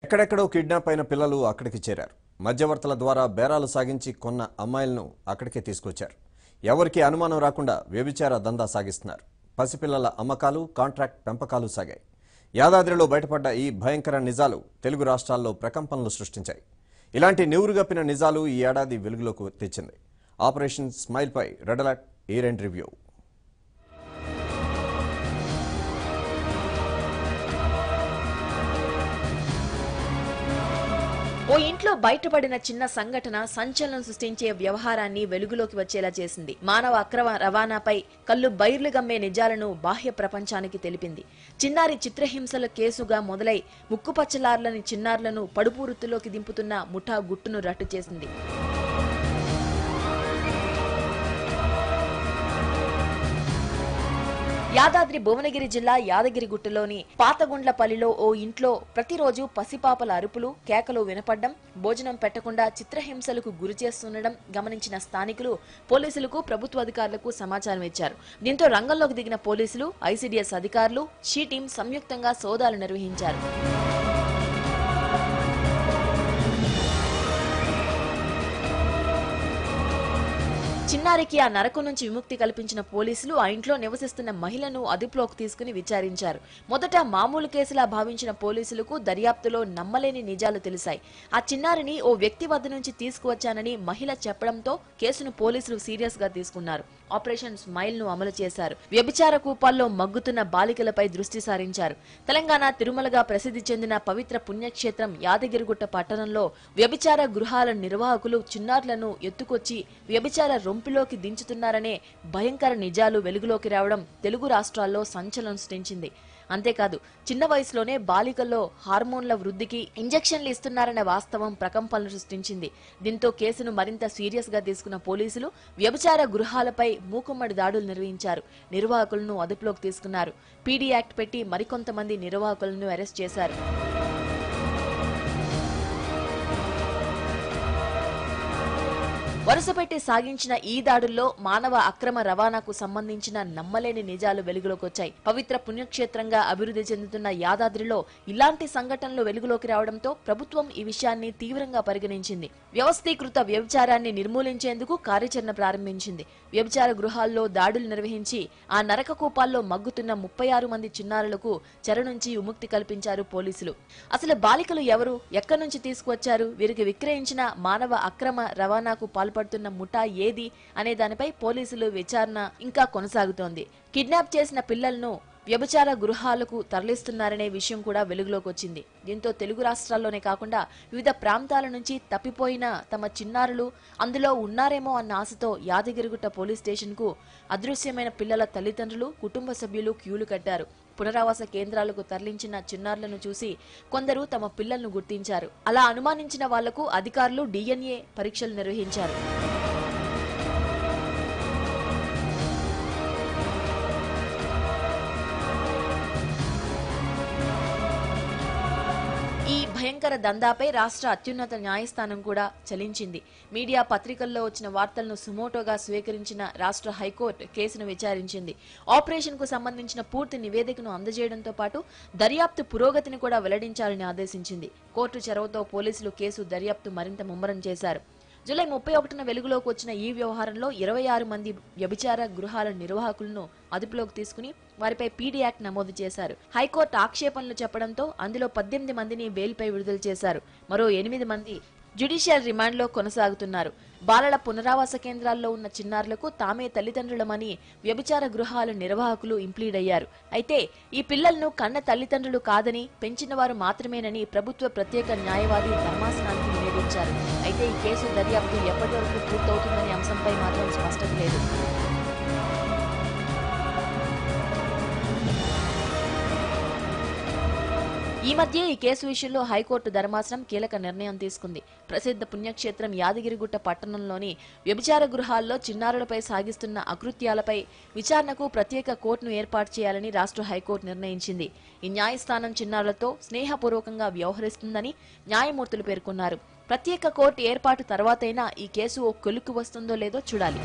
ఎక్కడెక్కడో కిడ్నాప్ అయిన పిల్లలు అక్కడికి చేరారు మధ్యవర్తుల ద్వారా బేరాలు సాగించి కొన్న అమ్మాయిలను అక్కడికే తీసుకొచ్చారు ఎవరికీ అనుమానం రాకుండా వ్యభిచార దందా సాగిస్తున్నారు పసిపిల్లల అమ్మకాలు కాంట్రాక్ట్ పెంపకాలు సాగాయి యాదాద్రిలో బయటపడ్డ ఈ భయంకర నిజాలు తెలుగు రాష్ట్రాల్లో ప్రకంపనలు సృష్టించాయి ఇలాంటి నివురుగప్పిన నిజాలు ఈ ఏడాది వెలుగులోకి తెచ్చింది ఆపరేషన్ స్మైల్పై red alert year end review ఓ ఇంట్లో బయటపడిన చిన్న సంఘటన సంచలనం సృష్టించే వ్యవహారాన్ని వెలుగులోకి వచ్చేలా చేసింది మానవ అక్రమ రవాణాపై కళ్ళు బైర్లు గమ్మే నిజాలను బాహ్య ప్రపంచానికి తెలిపింది చిన్నారి చిత్రహింసల కేసుగా మొదలై ముక్కుపచ్చలార్లని చిన్నారులను పడుపూరుతులోకి దింపుతున్న ముఠా గుట్టును రట్టు చేసింది యాదాద్రి భువనగిరి జిల్లా యాదగిరిగుట్టలోని పాతగుండ్లపల్లిలో ఓ ఇంట్లో ప్రతిరోజు పసిపాపల అరుపులు కేకలు వినపడ్డం భోజనం పెట్టకుండా చిత్రహింసలకు గురి చేస్తుండడం గమనించిన స్థానికులు పోలీసులకు ప్రభుత్వ అధికారులకు సమాచారం ఇచ్చారు దీంతో రంగంలోకి దిగిన పోలీసులు ఐసీడీఎస్ అధికారులు షీ టీం సంయుక్తంగా సోదాలు నిర్వహించారు చిన్నారికి ఆ నరకం నుంచి విముక్తి కల్పించిన పోలీసులు ఆ ఇంట్లో నివసిస్తున్న మహిళను అదుపులోకి తీసుకుని విచారించారు మొదట మామూలు కేసులా భావించిన పోలీసులకు దర్యాప్తులో నమ్మలేని నిజాలు తెలిసాయి ఆ చిన్నారిని ఓ వ్యక్తి వద్ద నుంచి తీసుకువచ్చానని మహిళ చెప్పడంతో కేసును పోలీసులు సీరియస్ గా తీసుకున్నారు ఆపరేషన్ స్మైల్ ను అమలు చేశారు వ్యభిచార కూపాల్లో మగ్గుతున్న బాలికలపై దృష్టి సారించారు తెలంగాణ తిరుమలగా ప్రసిద్ధి చెందిన పవిత్ర పుణ్యక్షేత్రం యాదగిరిగుట్ట పట్టణంలో వ్యభిచార గృహాల నిర్వాహకులు చిన్నారులను ఎత్తుకొచ్చి వ్యభిచార రొంపిలోకి దించుతున్నారనే భయంకర నిజాలు వెలుగులోకి రావడం తెలుగు రాష్ట్రాల్లో సంచలనం సృష్టించింది అంతేకాదు చిన్న వయసులోనే బాలికల్లో హార్మోన్ల వృద్ధికి ఇంజెక్షన్లు ఇస్తున్నారనే వాస్తవం ప్రకంపనలు సృష్టించింది దీంతో కేసును మరింత సీరియస్ గా తీసుకున్న పోలీసులు వ్యభిచార గృహాలపై మూకుమ్మడి దాడులు నిర్వహించారు నిర్వాహకులను అదుపులోకి తీసుకున్నారు పీడీ యాక్ట్ పెట్టి మరికొంతమంది నిర్వాహకులను అరెస్ట్ చేశారు వరుసపెట్టి సాగించిన ఈ దాడుల్లో మానవ అక్రమ రవాణాకు సంబంధించిన నమ్మలేని నిజాలు వెలుగులోకి వచ్చాయి పవిత్ర పుణ్యక్షేత్రంగా అభివృద్ధి చెందుతున్న యాదాద్రిలో ఇలాంటి సంఘటనలు వెలుగులోకి రావడంతో ప్రభుత్వం ఈ విషయాన్ని తీవ్రంగా పరిగణించింది వ్యవస్థీకృత వ్యభిచారాన్ని నిర్మూలించేందుకు కార్యాచరణ ప్రారంభించింది వ్యభిచార గృహాల్లో దాడులు నిర్వహించి ఆ నరక కూపాల్లో మగ్గుతున్న ముప్పై ఆరు మంది చిన్నారులకు చెర నుంచి విముక్తి కల్పించారు పోలీసులు అసలు బాలికలు ఎవరు ఎక్కడి నుంచి తీసుకువచ్చారు వీరికి విక్రయించిన మానవ అక్రమ రవాణాకు పాల్పడుతున్న ముఠా ఏది అనే దానిపై పోలీసులు విచారణ ఇంకా కొనసాగుతోంది కిడ్నాప్ చేసిన పిల్లలను వ్యభిచార గృహాలకు తరలిస్తున్నారనే విషయం కూడా వెలుగులోకి వచ్చింది దీంతో తెలుగు రాష్ట్రాల్లోనే కాకుండా వివిధ ప్రాంతాల నుంచి తప్పిపోయిన తమ చిన్నారులు అందులో ఉన్నారేమో అన్న ఆశతో యాదగిరిగుట్ట పోలీస్ స్టేషన్కు అదృశ్యమైన పిల్లల తల్లిదండ్రులు కుటుంబ సభ్యులు క్యూలు కట్టారు పునరావాస కేంద్రాలకు తరలించిన చిన్నారులను చూసి కొందరు తమ పిల్లలను గుర్తించారు అలా అనుమానించిన వాళ్లకు అధికారులు డిఎన్ఏ పరీక్షలు నిర్వహించారు ఈ భయంకర దందాపై రాష్ట్ర అత్యున్నత న్యాయస్థానం కూడా చలించింది మీడియా పత్రికల్లో వచ్చిన వార్తలను సుమోటోగా స్వీకరించిన రాష్ట్ర హైకోర్టు కేసును విచారించింది ఆపరేషన్ కు సంబంధించిన పూర్తి నివేదికను అందజేయడంతో పాటు దర్యాప్తు పురోగతిని కూడా వెల్లడించాలని ఆదేశించింది కోర్టు చొరవతో పోలీసులు కేసు దర్యాప్తు మరింత ముమ్మరం చేశారు జూలై ముప్పై ఒకటిన వెలుగులోకి వచ్చిన ఈ వ్యవహారంలో ఇరవై ఆరు మంది వ్యభిచార గృహాల నిర్వాహకులను అదుపులోకి తీసుకుని వారిపై పీడీ యాక్ట్ నమోదు చేశారు హైకోర్టు ఆక్షేపణలు చెప్పడంతో అందులో పద్దెనిమిది మందిని బెయిల్పై విడుదల చేశారు మరో ఎనిమిది మంది జ్యుడిషియల్ రిమాండ్లో కొనసాగుతున్నారు బాలల పునరావాస కేంద్రాల్లో ఉన్న చిన్నారులకు తామే తల్లిదండ్రులమని వ్యభిచార గృహాల నిర్వాహకులు ఇంప్లీడ్ అయ్యారు అయితే ఈ పిల్లలను కన్న తల్లిదండ్రులు కాదని పెంచిన వారు మాత్రమేనని ప్రభుత్వ ప్రత్యేక న్యాయవాది ధర్మాసనానికి నివేదించారు అయితే ఈ కేసు దర్యాప్తు ఎప్పటి వరకు పూర్తవుతుందనే అంశంపై మాత్రం స్పష్టత లేదు ఈ మధ్య ఈ కేసు విషయంలో హైకోర్టు ధర్మాసనం కీలక నిర్ణయం తీసుకుంది ప్రసిద్ధ పుణ్యక్షేత్రం యాదగిరిగుట్ట పట్టణంలోని వ్యభిచార గృహాల్లో చిన్నారులపై సాగిస్తున్న అకృత్యాలపై విచారణకు ప్రత్యేక కోర్టును ఏర్పాటు చేయాలని రాష్ట్ర హైకోర్టు నిర్ణయించింది ఈ న్యాయస్థానం చిన్నారులతో స్నేహపూర్వకంగా వ్యవహరిస్తుందని న్యాయమూర్తులు పేర్కొన్నారు ప్రత్యేక కోర్టు ఏర్పాటు తర్వాతైనా ఈ కేసు ఓ కొలుక్కు వస్తుందో లేదో చూడాలి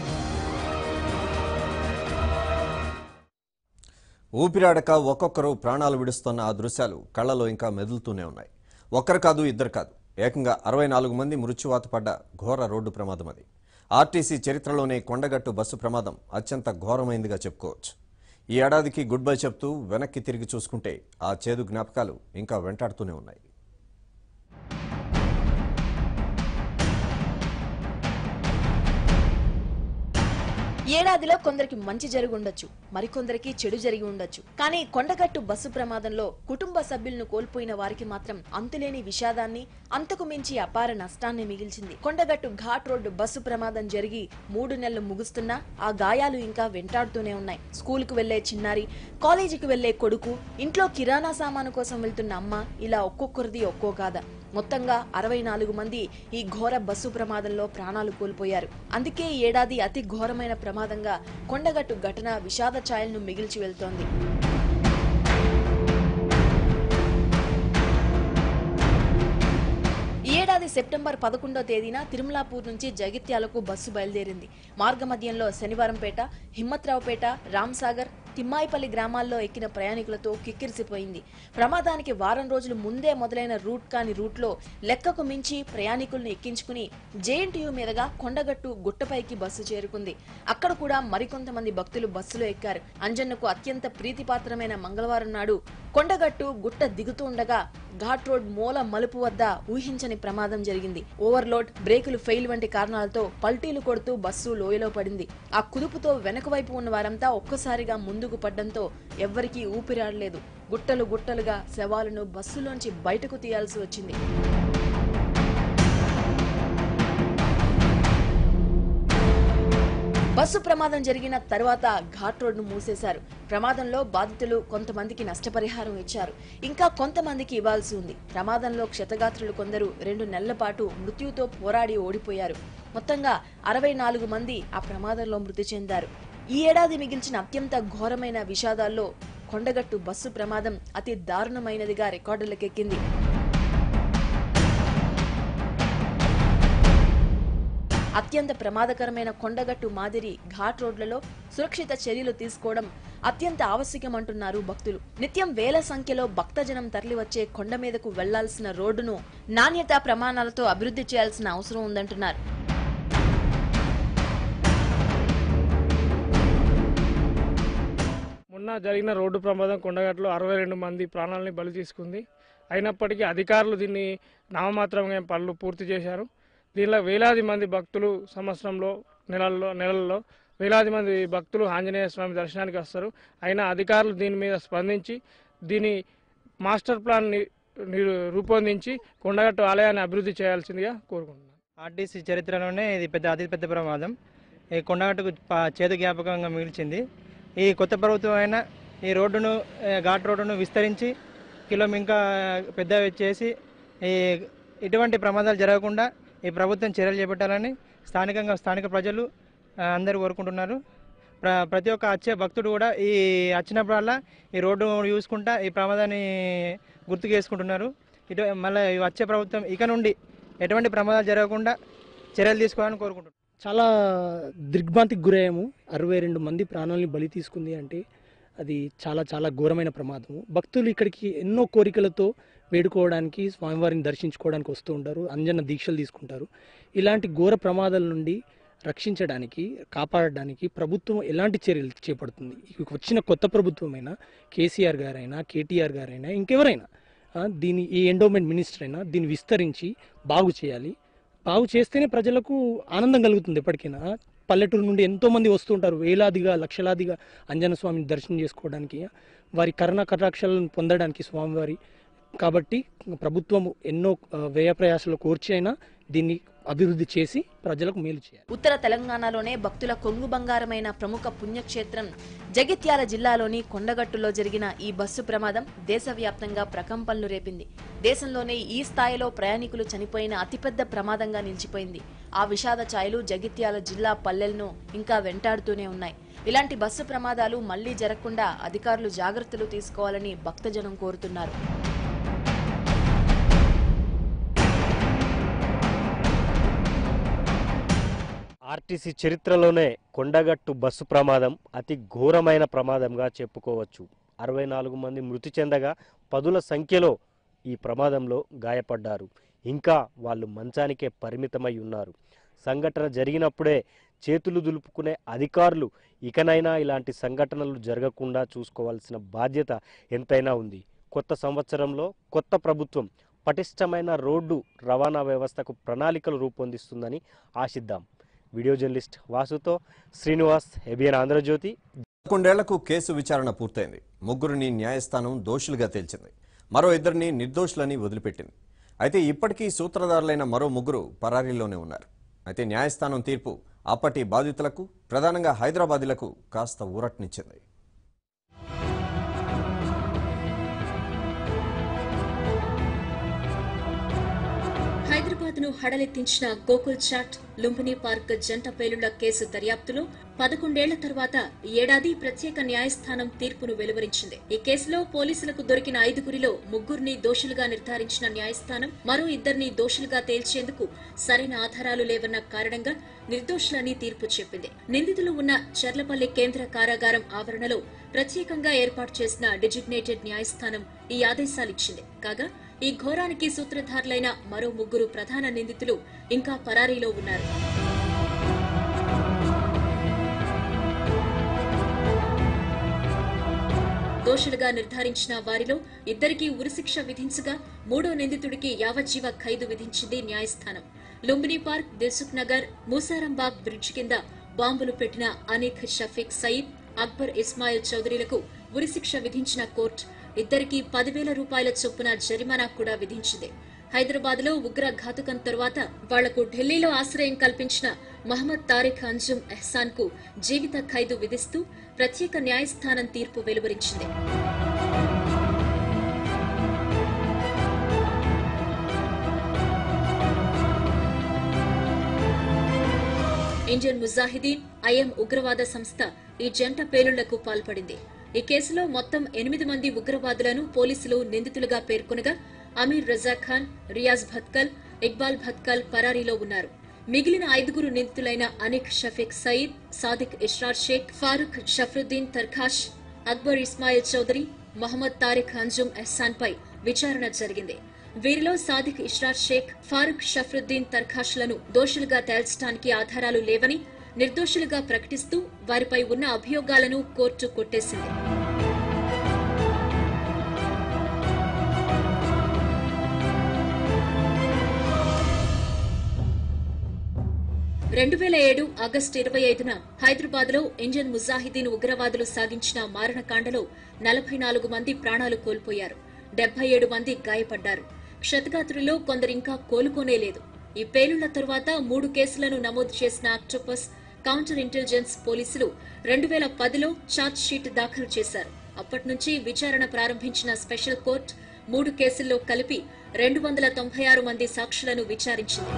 ఊపిరాడక ఒక్కొక్కరు ప్రాణాలు విడుస్తున్న ఆ దృశ్యాలు కళ్ళలో ఇంకా మెదులుతూనే ఉన్నాయి ఒక్కరు కాదు ఇద్దరు కాదు ఏకంగా అరవై నాలుగు మంది మృత్యువాత పడ్డ ఘోర రోడ్డు ప్రమాదం అది ఆర్టీసీ చరిత్రలోనే కొండగట్టు బస్సు ప్రమాదం అత్యంత ఘోరమైందిగా చెప్పుకోవచ్చు ఈ ఏడాదికి గుడ్ బై చెప్తూ వెనక్కి తిరిగి చూసుకుంటే ఆ చేదు జ్ఞాపకాలు ఇంకా వెంటాడుతూనే ఉన్నాయి ఏడాదిలో కొందరికి మంచి జరిగి ఉండొచ్చు మరికొందరికి చెడు జరిగి ఉండొచ్చు కానీ కొండగట్టు బస్సు ప్రమాదంలో కుటుంబ సభ్యులను కోల్పోయిన వారికి మాత్రం అంతులేని విషాదాన్ని అంతకు మించి అపార నష్టాన్ని మిగిల్చింది కొండగట్టు ఘాట్ రోడ్డు బస్సు ప్రమాదం జరిగి మూడు నెలలు ముగుస్తున్నా ఆ గాయాలు ఇంకా వెంటాడుతూనే ఉన్నాయి స్కూల్ కు వెళ్లే చిన్నారి కాలేజీకి వెళ్లే కొడుకు ఇంట్లో కిరాణా సామాను కోసం వెళ్తున్న అమ్మ ఇలా ఒక్కొక్కరిది ఒక్కో గాథ మొత్తంగా అరవై నాలుగు మంది ఈ ఘోర బస్సు ప్రమాదంలో ప్రాణాలు కోల్పోయారు అందుకే ఈ ఏడాది అతి ఘోరమైన ప్రమాదంగా కొండగట్టు ఘటన విషాద ఛాయలను మిగిల్చి వెళ్తోంది ఈ ఏడాది సెప్టెంబర్ పదకొండో తేదీన తిరుమలాపూర్ నుంచి జగిత్యాలకు బస్సు బయలుదేరింది మార్గమధ్యంలో శనివారంపేట హిమ్మత్రావుపేట రామ్సాగర్ తిమ్మాయిపల్లి గ్రామాల్లో ఎక్కిన ప్రయాణికులతో కిక్కిరిసిపోయింది ప్రమాదానికి వారం రోజులు ముందే మొదలైన రూట్ కాని రూట్లో లెక్కకు మించి ప్రయాణికులను ఎక్కించుకుని జేఎన్టీయూ మీదుగా కొండగట్టు గుట్టపైకి బస్సు చేరుకుంది అక్కడ కూడా మరికొంతమంది భక్తులు బస్సులో ఎక్కారు అంజన్నకు అత్యంత ప్రీతిపాత్రమైన మంగళవారం నాడు కొండగట్టు గుట్ట దిగుతూ ఉండగా ఘాట్ రోడ్ మూల మలుపు వద్ద ఊహించని ప్రమాదం జరిగింది ఓవర్లోడ్ బ్రేకులు ఫెయిల్ వంటి కారణాలతో పల్టీలు కొడుతూ బస్సు లోయలో పడింది ఆ కుదుపుతో వెనక వైపు ఉన్న వారంతా ఒక్కసారిగా ముందుకు పడ్డంతో ఎవ్వరికీ ఊపిరాడలేదు గుట్టలు గుట్టలుగా శవాలను బస్సులోంచి బయటకు తీయాల్సి వచ్చింది బస్సు ప్రమాదం జరిగిన తర్వాత ఘాట్ రోడ్ను మూసేశారు ప్రమాదంలో బాధితులు కొంతమందికి నష్టపరిహారం ఇచ్చారు ఇంకా కొంతమందికి ఇవ్వాల్సి ఉంది ప్రమాదంలో క్షతగాత్రులు కొందరు రెండు నెలల పాటు మృత్యుతో పోరాడి ఓడిపోయారు మొత్తంగా అరవై నాలుగు మంది ఆ ప్రమాదంలో మృతి చెందారు ఈ ఏడాది మిగిల్చిన అత్యంత ఘోరమైన విషాదాల్లో కొండగట్టు బస్సు ప్రమాదం అతి దారుణమైనదిగా రికార్డులకెక్కింది అత్యంత ప్రమాదకరమైన కొండగట్టు మాదిరి ఘాట్ రోడ్లలో సురక్షిత చర్యలు తీసుకోవడం అత్యంత ఆవశ్యకమంటున్నారు భక్తులు నిత్యం వేల సంఖ్యలో భక్తజనం తరలివచ్చే కొండ మీదకు వెళ్లాల్సిన రోడ్డును నాణ్యతా ప్రమాణాలతో అభివృద్ధి చేయాల్సిన అవసరం ఉందంటున్నారు మొన్న జరిగిన రోడ్డు ప్రమాదం కొండగట్లో అరవై రెండు మంది ప్రాణాలని బలి తీసుకుంది అయినప్పటికీ అధికారులు దీన్ని నామమాత్రంగా పనులు పూర్తి చేశారు దీనిలో వేలాది మంది భక్తులు సంవత్సరంలో నెలల్లో నెలల్లో వేలాది మంది భక్తులు ఆంజనేయ స్వామి దర్శనానికి వస్తారు అయినా అధికారులు దీని మీద స్పందించి దీని మాస్టర్ ప్లాన్ ని- ని- రూపొందించి కొండగట్టు ఆలయాన్ని అభివృద్ధి చేయాల్సిందిగా కోరుకుంటున్నాను ఆర్టీసీ చరిత్రలోనే ఇది పెద్ద అతి పెద్ద ప్రమాదం ఈ కొండగట్టుకు ప- చేదు జ్ఞాపకంగా మిగిల్చింది ఈ కొత్త ప్రభుత్వం అయినా ఈ రోడ్డును ఏ, ఘాట్ రోడ్డును విస్తరించి కిలోమీ ఇంకా పెద్ద చేసి ఈ ఇటువంటి ప్రమాదాలు జరగకుండా ఈ ప్రభుత్వం చర్యలు చేపట్టాలని స్థానికంగా స్థానిక ప్రజలు ఆ, అందరూ కోరుకుంటున్నారు ప్ర ప్రతి ఒక్క వచ్చే భక్తుడు కూడా ఈ వచ్చినప్పుడల్లా ఈ రోడ్డు చూసుకుంటా ఈ ప్రమాదాన్ని గుర్తు చేసుకుంటున్నారు ఇటు మళ్ళీ వచ్చే ప్రభుత్వం ఇక నుండి ఎటువంటి ప్రమాదాలు జరగకుండా చర్యలు తీసుకోవాలని కోరుకుంటున్నాను చాలా దిగ్భ్రాంతికి గురయ్యాము అరవై రెండు మంది ప్రాణాలని బలి తీసుకుంది అంటే అది చాలా చాలా ఘోరమైన ప్రమాదము భక్తులు ఇక్కడికి ఎన్నో కోరికలతో వేడుకోవడానికి స్వామివారిని దర్శించుకోవడానికి వస్తూ ఉంటారు అంజన దీక్షలు తీసుకుంటారు ఇలాంటి ఘోర ప్రమాదాల నుండి రక్షించడానికి కాపాడడానికి ప్రభుత్వం ఎలాంటి చర్యలు చేపడుతుంది ఇక వచ్చిన కొత్త ప్రభుత్వమైనా కేసీఆర్ గారైనా కేటీఆర్ గారైనా ఇంకెవరైనా ఆ, దీని ఈ ఎండోమెంట్ మినిస్టర్ అయినా దీన్ని విస్తరించి బాగు చేయాలి బాగు చేస్తేనే ప్రజలకు ఆనందం కలుగుతుంది ఎప్పటికైనా పల్లెటూరు నుండి ఎంతో మంది వస్తుంటారు వేలాదిగా లక్షలాదిగా అంజన స్వామిని దర్శనం చేసుకోవడానికి వారి కరుణ కటాక్షాలను పొందడానికి స్వామివారి కాబట్టి ప్రభుత్వం ఎన్నో ఆ, వ్యయ ప్రయాసాలు కోర్చి అయినా దీన్ని అభివృద్ధి చేసి ప్రజలకు మేలు చేయాలి ఉత్తర తెలంగాణలోనే భక్తుల కొంగు బంగారమైన ప్రముఖ పుణ్యక్షేత్రం జగిత్యాల జిల్లాలోని కొండగట్టులో జరిగిన ఈ బస్సు ప్రమాదం దేశవ్యాప్తంగా ప్రకంపనలు రేపింది దేశంలోనే ఈ స్థాయిలో ప్రయాణికులు చనిపోయిన అతిపెద్ద ప్రమాదంగా నిలిచిపోయింది ఆ విషాద ఛాయలు జగిత్యాల జిల్లా పల్లెలను ఇంకా వెంటాడుతూనే ఉన్నాయి ఇలాంటి బస్సు ప్రమాదాలు మళ్లీ జరగకుండా అధికారులు జాగ్రత్తలు తీసుకోవాలని భక్తజనం కోరుతున్నారు ఆర్టీసీ చరిత్రలోనే కొండగట్టు బస్సు ప్రమాదం అతి ఘోరమైన ప్రమాదంగా చెప్పుకోవచ్చు అరవై నాలుగు మంది మృతి చెందగా పదుల సంఖ్యలో ఈ ప్రమాదంలో గాయపడ్డారు ఇంకా వాళ్ళు మంచానికే పరిమితమై ఉన్నారు సంఘటన జరిగినప్పుడే చేతులు దులుపుకునే అధికారులు ఇకనైనా ఇలాంటి సంఘటనలు జరగకుండా చూసుకోవాల్సిన బాధ్యత ఎంతైనా ఉంది కొత్త సంవత్సరంలో కొత్త ప్రభుత్వం పటిష్టమైన రోడ్డు రవాణా వ్యవస్థకు ప్రణాళికలు రూపొందిస్తుందని ఆశిద్దాం వీడియో జర్నలిస్ట్ వాసుతో శ్రీనివాస్ ఎబిఎన్ ఆంధ్రజ్యోతి పదకొండేళ్లకు కేసు విచారణ పూర్తయింది ముగ్గురిని న్యాయస్థానం దోషులుగా తేల్చింది మరో ఇద్దరిని నిర్దోషులని వదిలిపెట్టింది అయితే ఇప్పటికీ సూత్రధారులైన మరో ముగ్గురు పరారీలోనే ఉన్నారు అయితే న్యాయస్థానం తీర్పు అప్పటి బాధితులకు ప్రధానంగా హైదరాబాదీలకు కాస్త ఊరటనిచ్చింది హైదరాబాద్ ను హడలెత్తించిన గోకుల్ చాట్ లుంబిని పార్క్ జంట పేలుళ్ల కేసు దర్యాప్తులో పదకొండేళ్ల తర్వాత ఏడాది ప్రత్యేక న్యాయస్థానం తీర్పును వెలువరించింది ఈ కేసులో పోలీసులకు దొరికిన ఐదుగురిలో ముగ్గురిని దోషులుగా నిర్ధారించిన న్యాయస్థానం మరో ఇద్దరిని దోషులుగా తేల్చేందుకు సరైన ఆధారాలు లేవన్న కారణంగా నిర్దోషులని తీర్పు చెప్పింది నిందితులు ఉన్న చర్లపల్లి కేంద్ర కారాగారం ఆవరణలో ప్రత్యేకంగా ఏర్పాటు చేసిన డిజిగ్నేటెడ్ న్యాయస్థానం ఈ ఆదేశాలిచ్చింది కాగా ఈ ఘోరానికి సూత్రధారులైన మరో ముగ్గురు ప్రధాన నిందితులు ఇంకా పరారీలో ఉన్నారు దోషులుగా నిర్ధారించిన వారిలో ఇద్దరికి ఉరిశిక్ష విధించగా మూడో నిందితుడికి యావజ్జీవ ఖైదు విధించింది న్యాయస్థానం లుంబిని పార్క్ దిల్సుఖ్ నగర్ మూసారంబాగ్ బ్రిడ్జ్ కింద బాంబులు పెట్టిన అనిక్ షఫీక్ సయీద్ అక్బర్ ఇస్మాయిల్ చౌదరిలకు ఉరిశిక్ష విధించిన కోర్టు ఇద్దరికి పదివేల రూపాయల చొప్పున జరిమానా కూడా విధించింది హైదరాబాద్ లో ఉగ్ర ఘాతుకం తరువాత వాళ్లకు ఢిల్లీలో ఆశ్రయం కల్పించిన మహమ్మద్ తారిక్ అంజుమ్ ఎహ్సాన్ కు జీవిత ఖైదు విధిస్తూ ప్రత్యేక న్యాయస్థానం తీర్పు వెలువరించింది ఇండియన్ ముజాహిదీన్ ఐఎం ఉగ్రవాద సంస్థ ఈ జంట పేలుళ్లకు పాల్పడింది ఈ కేసులో మొత్తం ఎనిమిది మంది ఉగ్రవాదులను పోలీసులు నిందితులుగా పేర్కొనగా అమీర్ రజా ఖాన్ రియాజ్ భత్కల్ ఇక్బాల్ భత్కల్ పరారీలో ఉన్నారు మిగిలిన ఐదుగురు నిందితులైన అనిక్ షఫీక్ సయీద్ సాదిక్ ఇష్రార్ షేక్ ఫారూక్ షఫరుద్దీన్ తర్ఖాష్ అక్బర్ ఇస్మాయిల్ చౌదరి మహమ్మద్ తారిక్ అంజుమ్ ఎహ్సాన్ పై విచారణ జరిగింది వీరిలో సాదిక్ ఇష్రార్ షేక్ ఫారూక్ షఫరుద్దీన్ తర్ఖాష్లను దోషులుగా తేల్చడానికి ఆధారాలు లేవని నిర్దోషులుగా ప్రకటిస్తూ వారిపై ఉన్న అభియోగాలను కోర్టు కొట్టేసింది రెండు వేల ఏడు ఆగస్టు ఇరవై ఐదున హైదరాబాద్ లో ఇండియన్ ముజాహిదీన్ ఉగ్రవాదులు సాగించిన మారణకాండలో నలభై నాలుగు మంది ప్రాణాలు కోల్పోయారు డెబ్బై ఏడు మంది గాయపడ్డారు క్షతగాత్రుల్లో కొందరింకా కోలుకోనే లేదు ఈ పేలుళ్ల తరువాత మూడు కేసులను నమోదు చేసిన ఆక్టోపస్ కౌంటర్ ఇంటెలిజెన్స్ పోలీసులు రెండు వేల పదిలో ఛార్జ్ షీట్ దాఖలు చేశారు అప్పటి నుంచి విచారణ ప్రారంభించిన స్పెషల్ కోర్టు మూడు కేసుల్లో కలిపి రెండు వందల తొంభై ఆరు మంది సాక్షులను విచారించింది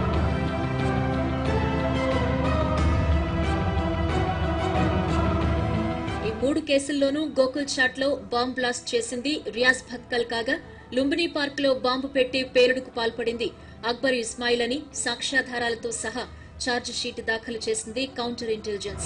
ఈ మూడు కేసుల్లోనూ గోకుల్ చాట్ లో బాంబ్ బ్లాస్ట్ చేసింది రియాజ్ భత్కల్ కాగా లుంబిని పార్క్ లో బాంబు పెట్టి పేలుడుకు పాల్పడింది అక్బర్ ఇస్మాయిల్ అని సాక్ష్యాధారాలతో సహా ఛార్జ్ షీట్ దాఖలు చేసింది కౌంటర్ ఇంటెలిజెన్స్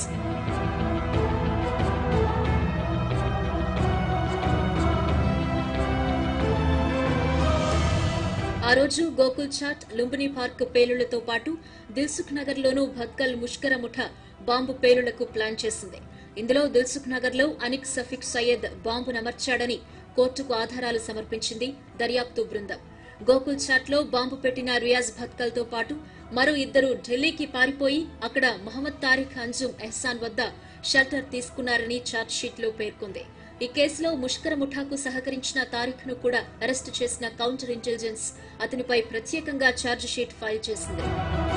ఆ రోజు గోకుల్ చాట్ లుంబిని పార్క్ పేలుళ్లతో పాటు దిల్సుఖ్ నగర్ లోనూ భత్కల్ ముష్కర ముఠ బాంబు పేలుళ్లకు ప్లాన్ చేసింది ఇందులో దిల్సుఖ్ నగర్ లో అనిక్ సఫిక్ సయ్యద్ బాంబు నమర్చాడని కోర్టుకు ఆధారాలు సమర్పించింది దర్యాప్తు బృందం గోకుల్ చాట్ లో బాంబు పెట్టిన రియాజ్ భత్కల్ తో పాటు మరో ఇద్దరు ఢిల్లీకి పారిపోయి అక్కడ మహమ్మద్ తారిక్ అంజుమ్ ఎహ్సాన్ వద్ద షెల్టర్ తీసుకున్నారని ఛార్జ్ షీట్ లో పేర్కొంది ఈ కేసులో ముష్కర ముఠాకు సహకరించిన తారిక్ ను కూడా అరెస్టు చేసిన కౌంటర్ ఇంటెలిజెన్స్ అతనిపై ప్రత్యేకంగా ఛార్జ్ షీట్ ఫైల్ చేసింది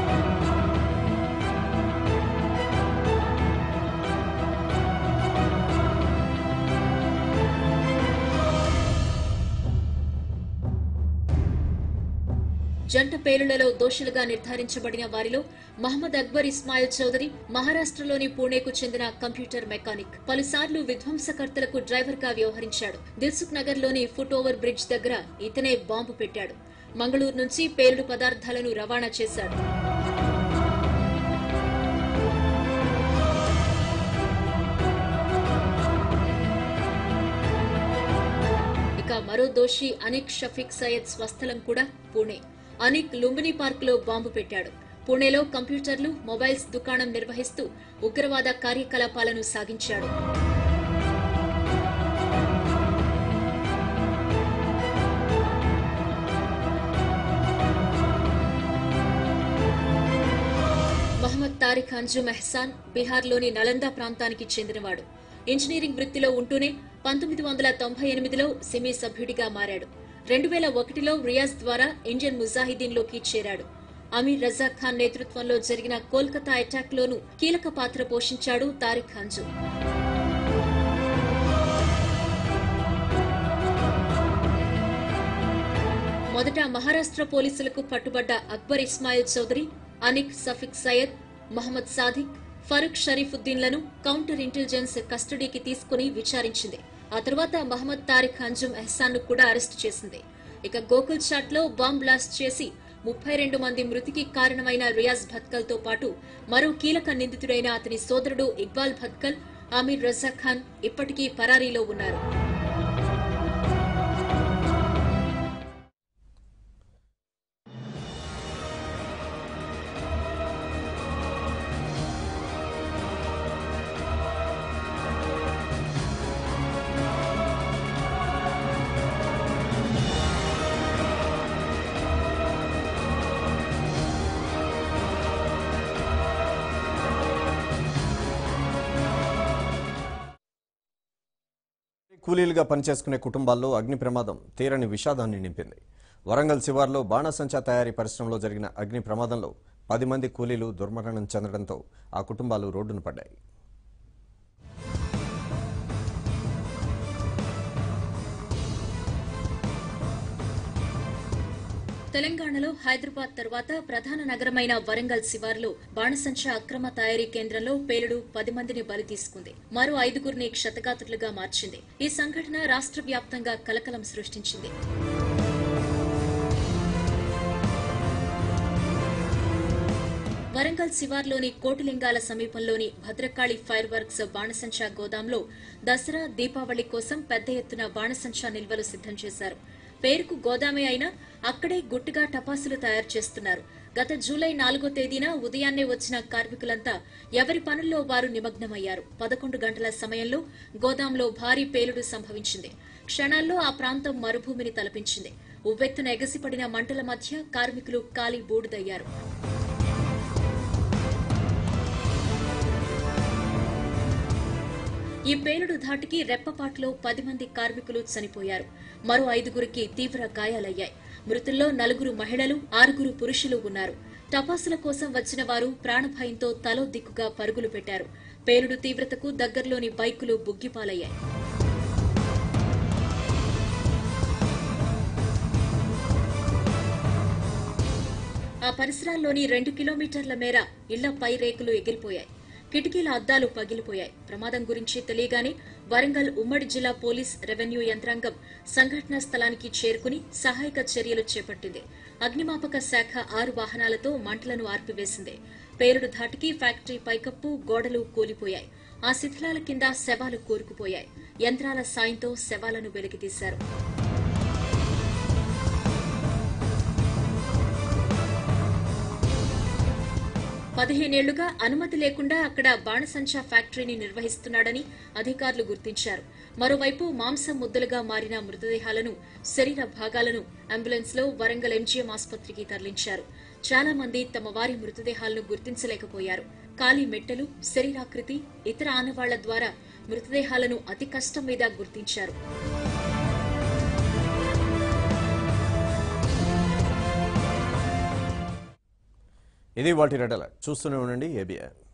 జంట పేలుళ్లలో దోషులుగా నిర్ధారించబడిన వారిలో మహమ్మద్ అక్బర్ ఇస్మాయిల్ చౌదరి మహారాష్ట్రలోని పూణేకు చెందిన కంప్యూటర్ మెకానిక్ పలుసార్లు విధ్వంసకర్తలకు డ్రైవర్ గా వ్యవహరించాడు దిల్సుఖ్ నగర్ లోని ఫుట్ ఓవర్ బ్రిడ్జ్ దగ్గర ఇతనే బాంబు పెట్టాడు మంగళూరు నుంచి పేలుడు పదార్థాలను రవాణా చేశాడు ఇక మరో దోషి అనిక్ షఫీక్ సయ్యద్ స్వస్థలం కూడా పూణే అనిక్ లుంబిని పార్క్ లో బాంబు పెట్టాడు పూణేలో కంప్యూటర్లు మొబైల్స్ దుకాణం నిర్వహిస్తూ ఉగ్రవాద కార్యకలాపాలను సాగించాడు మహమ్మద్ తారిక్ అంజుమ్ ఎహ్సాన్ బీహార్లోని నలందా ప్రాంతానికి చెందినవాడు ఇంజనీరింగ్ వృత్తిలో ఉంటూనే పంతొమ్మిది వందల తొంభై ఎనిమిదిలో సిమీ సభ్యుడిగా మారాడు రెండు వేల ఒకటిలో రియాజ్ ద్వారా ఇండియన్ ముజాహిదీన్లోకి చేరాడు అమీర్ రజాక్ ఖాన్ నేతృత్వంలో జరిగిన కోల్కతా అటాక్ లోనూ కీలక పాత్ర పోషించాడు తారిక్ అంజుమ్ మొదట మహారాష్ట్ర పోలీసులకు పట్టుబడ్డ అక్బర్ ఇస్మాయిల్ చౌదరి అనిక్ సఫిక్ సయ్యద్ మహమ్మద్ సాదిక్ ఫరూక్ షరీఫుద్దీన్లను కౌంటర్ ఇంటెలిజెన్స్ కస్టడీకి తీసుకుని విచారించింది ఆ తర్వాత మహమ్మద్ తారిక్ అంజుమ్ ఎహ్సాన్ ను కూడా అరెస్టు చేసింది ఇక గోకుల్ చాట్ లో బాంబ్ బ్లాస్ట్ చేసి ముప్పై రెండు మంది మృతికి కారణమైన రియాజ్ భత్కల్ తో పాటు మరో కీలక నిందితుడైన అతని సోదరుడు ఇక్బాల్ భత్కల్ ఆమీర్ రజాక్ ఖాన్ ఇప్పటికీ పరారీలో ఉన్నారు కూలీలుగా పనిచేసుకునే కుటుంబాల్లో అగ్ని ప్రమాదం తీరని విషాదాన్ని నింపింది వరంగల్ శివార్లో బాణసంచా తయారీ పరిశ్రమలో జరిగిన అగ్ని ప్రమాదంలో పది మంది కూలీలు దుర్మరణం చెందడంతో ఆ కుటుంబాలు రోడ్డున పడ్డాయి తెలంగాణలో హైదరాబాద్ తర్వాత ప్రధాన నగరమైన వరంగల్ శివార్లో బాణసంచా అక్రమ తయారీ కేంద్రంలో పేలుడు పది మందిని బలి తీసుకుంది మరో ఐదుగురిని క్షతగాత్రులుగా మార్చింది ఈ సంఘటన రాష్ట్ర వ్యాప్తంగా కలకలం సృష్టించింది వరంగల్ శివార్లోని కోటిలింగాల సమీపంలోని భద్రకాళి ఫైర్ వర్క్స్ బాణసంచా గోదాంలో దసరా దీపావళి కోసం పెద్ద ఎత్తున బాణసంచా నిల్వలు సిద్ధం చేశారు పేరుకు గోదామే అయినా అక్కడే గుట్టుగా టపాసులు తయారు చేస్తున్నారు గత జూలై నాలుగో తేదీన ఉదయాన్నే వచ్చిన కార్మికులంతా ఎవరి పనుల్లో వారు నిమగ్నమయ్యారు పదకొండు గంటల సమయంలో గోదాంలో భారీ పేలుడు సంభవించింది క్షణాల్లో ఆ ప్రాంతం మరుభూమిని తలపించింది ఉవ్వెత్తున ఎగసిపడిన మంటల మధ్య కార్మికులు కాలి బూడిదయ్యారు ఈ పేలుడు ధాటికి రెప్పపాట్లో పది మంది కార్మికులు చనిపోయారు మరో ఐదుగురికి తీవ్ర గాయాలయ్యాయి మృతుల్లో నలుగురు మహిళలు ఆరుగురు పురుషులు ఉన్నారు టపాసుల కోసం వచ్చిన వారు ప్రాణభయంతో తలో దిక్కుగా పరుగులు పెట్టారు పేలుడు తీవ్రతకు దగ్గరలోని బైకులు బుగ్గిపాలయ్యాయి ఆ పరిసరాల్లోని రెండు కిలోమీటర్ల మేర ఇళ్ల పై రేకులు ఎగిరిపోయాయి కిటికీల అద్దాలు పగిలిపోయాయి ప్రమాదం గురించి తెలియగానే వరంగల్ ఉమ్మడి జిల్లా పోలీస్ రెవెన్యూ యంత్రాంగం సంఘటనా స్థలానికి చేరుకుని సహాయక చర్యలు చేపట్టింది అగ్నిమాపక శాఖ ఆరు వాహనాలతో మంటలను ఆర్పివేసింది పేలుడు ధాటికి ఫ్యాక్టరీ పైకప్పు గోడలు కూలిపోయాయి ఆ శిథిలాల కింద శవాలు కూరుకుపోయాయి యంత్రాల సాయంతో శవాలను వెలికితీశారు పదిహేనేళ్లుగా అనుమతి లేకుండా అక్కడ బాణసంచా ఫ్యాక్టరీని నిర్వహిస్తున్నాడని అధికారులు గుర్తించారు మరోవైపు మాంసం ముద్దలుగా మారిన మృతదేహాలను శరీర భాగాలను అంబులెన్స్ లో వరంగల్ ఎంజీఎం ఆసుపత్రికి తరలించారు చాలా మంది తమ వారి మృతదేహాలను గుర్తించలేకపోయారు కాలి మెట్టలు శరీరాకృతి ఇతర ఆనవాళ్ల ద్వారా మృతదేహాలను అతి కష్టం మీద గుర్తించారు ఇది వాటి రెడ్ అలర్ట్ చూస్తూనే ఉండండి ఏబిఎన్